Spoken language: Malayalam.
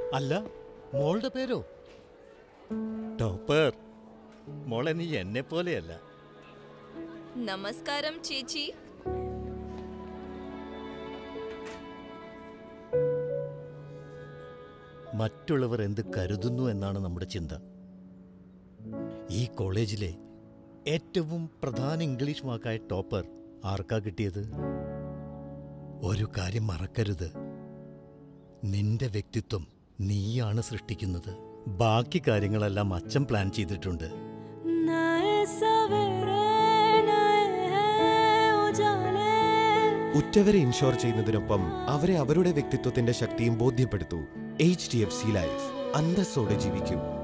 അല്ല മോളുടെ പേരോ ടോപ്പർ മോളെ നീ എന്നെ പോലെയല്ല നമസ്കാരം ചേച്ചി മറ്റുള്ളവർ എന്ത് കരുതുന്നു എന്നാണ് നമ്മുടെ ചിന്ത ഈ കോളേജിലെ ഏറ്റവും പ്രധാന ഇംഗ്ലീഷ് വാക്കായ ടോപ്പർ ആർക്കാ കിട്ടിയത് ഒരു കാര്യം മറക്കരുത് നിന്റെ വ്യക്തിത്വം നീയാണ് സൃഷ്ടിക്കുന്നത് ബാക്കി കാര്യങ്ങളെല്ലാം അച്ഛൻ പ്ലാൻ ചെയ്തിട്ടുണ്ട് ഉറ്റവരെ ഇൻഷുർ ചെയ്യുന്നതിനൊപ്പം അവരെ അവരുടെ വ്യക്തിത്വത്തിന്റെ ശക്തിയും ബോധ്യപ്പെടുത്തൂ H D F C life അന്തസ്സോടെ ജീവിക്കൂ